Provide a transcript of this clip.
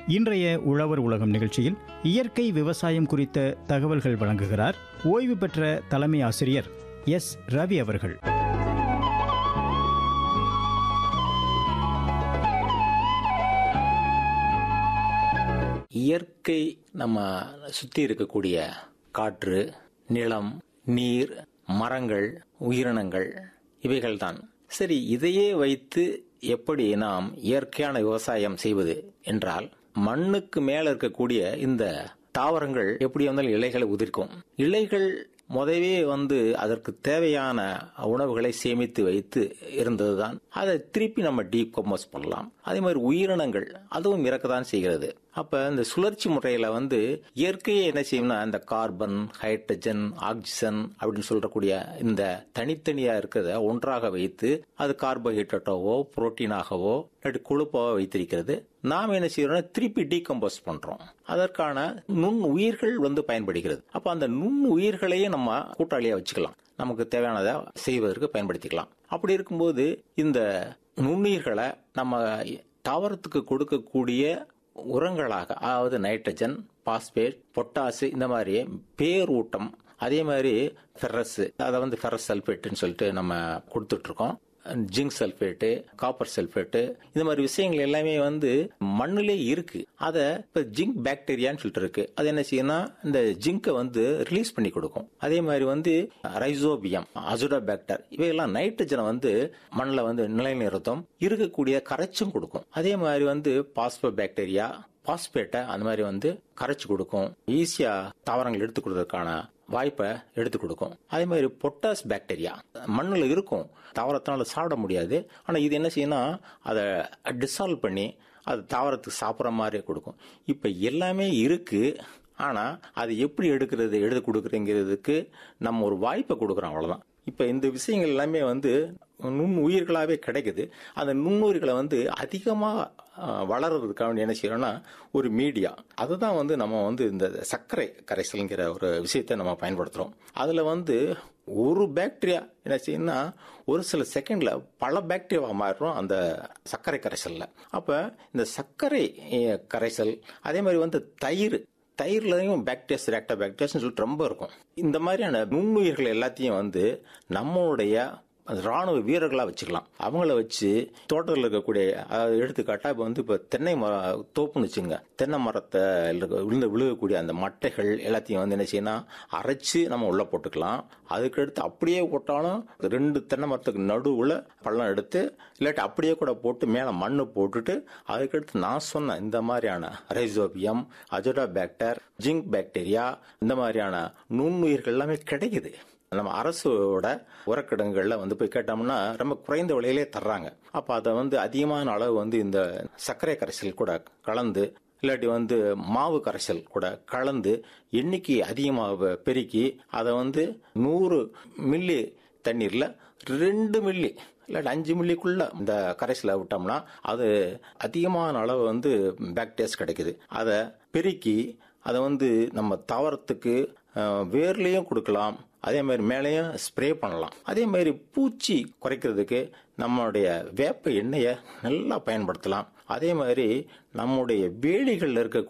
இன்றைய உழவர் உலகம் நிகழ்ச்சியில் இயற்கை விவசாயம் குறித்த தகவல்கள் வழங்குகிறார் ஓய்வு பெற்ற தலைமை ஆசிரியர் எஸ் ரவி அவர்கள் இயற்கை நம்ம சுற்றி இருக்கக்கூடிய காற்று நிலம் நீர் மரங்கள் உயிரினங்கள் இவைகள்தான் சரி இதையே வைத்து எப்படி நாம் இயற்கையான விவசாயம் செய்வது என்றால் மண்ணுக்கு மேல இருக்கக்கூடிய இந்த தாவரங்கள் எப்படி வந்தாலும் இலைகளை உதிர்க்கும் இலைகள் முதவே வந்து அதற்கு தேவையான உணவுகளை சேமித்து வைத்து இருந்ததுதான் அதை திருப்பி நம்ம டீகம்போஸ் பண்ணலாம் அதே மாதிரி உயிரினங்கள் அதுவும் இறக்கத்தான் செய்கிறது அப்ப இந்த சுழற்சி முறையில வந்து இயற்கையை என்ன செய்யும்னா இந்த கார்பன் ஹைட்ரஜன் ஆக்சிஜன் அப்படின்னு சொல்றக்கூடிய இந்த தனித்தனியா இருக்கிறத ஒன்றாக வைத்து அது கார்போஹைட்ரேட்டாவோ புரோட்டீனாகவோ இல்லாட்டி கொழுப்பாவோ வைத்திருக்கிறது நாம் என்ன செய்யறோம்னா திருப்பி டீகம்போஸ் பண்றோம் அதற்கான நுண் உயிர்கள் வந்து பயன்படுகிறது அப்ப அந்த நுண் உயிர்களையே நம்ம கூட்டாளியா வச்சுக்கலாம் நமக்கு தேவையானதை செய்வதற்கு பயன்படுத்திக்கலாம் அப்படி இருக்கும்போது இந்த நுண்ணுயிர்களை நம்ம தாவரத்துக்கு கொடுக்கக்கூடிய உரங்களாக அதாவது நைட்ரஜன் பாஸ்பேட் பொட்டாசு இந்த மாதிரி பேரூட்டம் அதே மாதிரி ஃபெரஸ் அதை வந்து ஃபெரஸ் சல்பேட்டுன்னு சொல்லிட்டு நம்ம கொடுத்துட்டு இருக்கோம் ஜிங்க் சல்பேட்டு காப்பர் சல்பேட்டு இந்த மாதிரி விஷயங்கள் எல்லாமே வந்து மண்ணிலே இருக்கு அதை இப்ப ஜிங்க் பாக்டீரியான்னு சொல்லிட்டு இருக்கு அது என்ன செய்யும்னா இந்த ஜிங்கை வந்து ரிலீஸ் பண்ணி கொடுக்கும் அதே மாதிரி வந்து ரைசோபியம் அசுடா பாக்டர் இவையெல்லாம் நைட்ரஜனை வந்து மண்ணில் வந்து நிலைநிறுத்தம் இருக்கக்கூடிய கரைச்சும் கொடுக்கும் அதே மாதிரி வந்து பாஸ்போ பாக்டீரியா பாஸ்பேட்டை அந்த மாதிரி வந்து கரைச்சு கொடுக்கும் ஈஸியா தாவரங்கள் எடுத்து கொடுக்கறதுக்கான வாய்ப்பை எடுத்து கொடுக்கும் அதே மாதிரி பொட்டாஸ் பாக்டீரியா மண்ணில் இருக்கும் தாவரத்தினால சாப்பிட முடியாது ஆனால் இது என்ன செய்யணும்னா அதை டிசால்வ் பண்ணி அது தாவரத்துக்கு சாப்பிட்ற மாதிரி கொடுக்கும் இப்போ எல்லாமே இருக்கு ஆனால் அது எப்படி எடுக்கிறது எடுத்து கொடுக்குறதுங்கிறதுக்கு நம்ம ஒரு வாய்ப்பை கொடுக்குறோம் அவ்வளோதான் இப்போ இந்த விஷயங்கள் எல்லாமே வந்து நுண் உயிர்களாகவே கிடைக்குது அந்த நுண்ணுயிர்களை வந்து அதிகமாக வளர்றதுக்காக என்ன செய்யறோம்னா ஒரு மீடியா அதை தான் வந்து நம்ம வந்து இந்த சர்க்கரை கரைசல்ங்கிற ஒரு விஷயத்தை நம்ம பயன்படுத்துகிறோம் அதில் வந்து ஒரு பாக்டீரியா என்ன செய்யணும்னா ஒரு சில செகண்ட்ல பல பாக்டீரியாவா மாறும் அந்த சர்க்கரை கரைசல்ல அப்ப இந்த சர்க்கரை கரைசல் அதே மாதிரி வந்து தயிர் தயிர்லையும் பாக்டீரியாஸ் ரெக்டா பாக்டீரியாஸ்னு சொல்லிட்டு ரொம்ப இருக்கும் இந்த மாதிரியான நுண்ணுயிர்கள் எல்லாத்தையும் வந்து நம்மளுடைய ராணுவ வீரர்களா வச்சுக்கலாம் அவங்கள வச்சு தோட்டத்தில் இருக்கக்கூடிய அதாவது எடுத்துக்காட்டா இப்போ வந்து இப்போ தென்னை மர தோப்புன்னு வச்சுங்க தென்னை மரத்தை விழுந்து விழுகக்கூடிய அந்த மட்டைகள் எல்லாத்தையும் வந்து என்ன செய்யணும் அரைச்சு நம்ம உள்ள போட்டுக்கலாம் அதுக்கடுத்து அப்படியே போட்டாலும் ரெண்டு தென்னை மரத்துக்கு நடுவில் பள்ளம் எடுத்து இல்லாட்டி அப்படியே கூட போட்டு மேலே மண்ணு போட்டுட்டு அதுக்கடுத்து நான் சொன்ன இந்த மாதிரியான rhizobium azotobacter zinc bacteria இந்த மாதிரியான நுண்ணுயிர்கள் எல்லாமே கிடைக்குது நம்ம அரசோட உரக்கிடங்குகளில் வந்து போய் கேட்டோம்னா ரொம்ப குறைந்த விலையிலே தர்றாங்க அப்போ அதை வந்து அதிகமான அளவு வந்து இந்த சர்க்கரை கரைசல் கூட கலந்து இல்லாட்டி வந்து மாவு கரைசல் கூட கலந்து எண்ணிக்கை அதிகமாக பெருக்கி அதை வந்து நூறு மில்லி தண்ணீரில் ரெண்டு மில்லி இல்லாட்டி அஞ்சு மில்லிக்குள்ள இந்த கரைசலை விட்டோம்னா அது அதிகமான அளவு வந்து பாக்டீரியாஸ் கிடைக்குது அதை பெருக்கி அதை வந்து நம்ம தாவரத்துக்கு வேர்லேயும் கொடுக்கலாம் அதே மாதிரி மேலேயும் ஸ்ப்ரே பண்ணலாம் அதே மாதிரி பூச்சி குறைக்கிறதுக்கு நம்மளுடைய வேப்ப எண்ணெயை நல்லா பயன்படுத்தலாம் அதே மாதிரி நம்முடைய வேலிகளில் இருக்க